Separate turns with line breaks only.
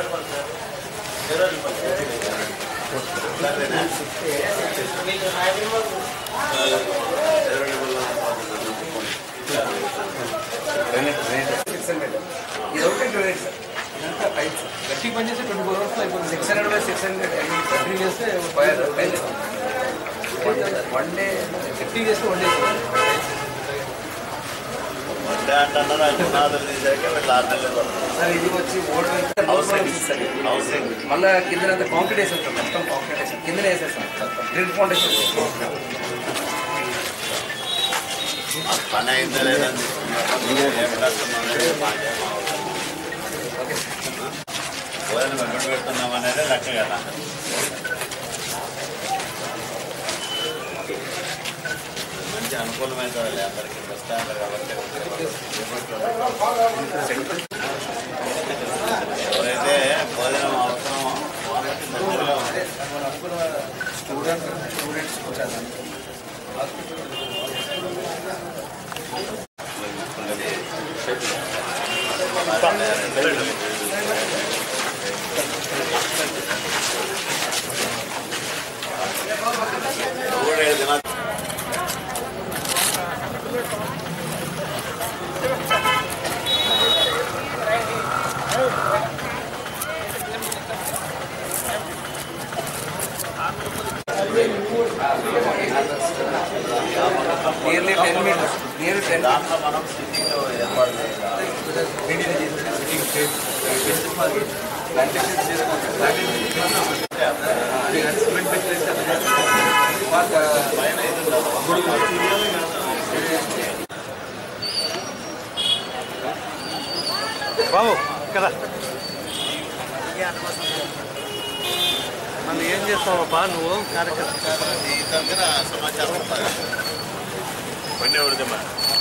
six hundred ఇది ఒకటి donate sir ఇదంతా పైప్ సార్
గట్టి పని చేస్తే ట్వంటీ ఫోర్ అవర్స్ అయిపోతుంది
six hundred by six hundred
three చేస్తే
వన్ డే
ఫిఫ్టీ చేస్తే వన్ డే
అంటే అంటున్నారు ఆయన పునాదులు తీసాక వీళ్ళు ఆరు నెలలు పడుతుంది
సార్ ఇది వచ్చి ఓల్డ్
హౌసింగ్ హౌసింగ్
మళ్ళీ కింద కాంక్రీట్ వేసాం సార్ మొత్తం కాంక్రీట్ వేసాం కింద వేసేసాం గ్రిడ్ ఫౌండేషన్
పని అయిందా లేదని ఏం కష్టం అనేది మాకేం అవసరం ఓదని మెమ్మడి పెడుతున్నాం అనేది లెక్క కదా మంచి అనుకూలమైంది అందరికీ బస్ స్టాండ్ కాబట్టి ఎవరైతే భోజనం అవసరమో వాళ్ళకి దగ్గరలో ఉంది
స్టూడెంట్ స్టూడెంట్స్ వచ్చారు
మూడు ఏడు దినాలు
nearly ten meters near ten
దాంట్లో మనం సిటీలో ఏర్పాటు చేయాలి
బాబు కదా మళ్ళీ ఏం చేస్తావబ్బా నువ్వు కార్యకర్త
ఈ దగ్గర సమాచారం ఉంటుంది బండి ఎవరిదమ్మా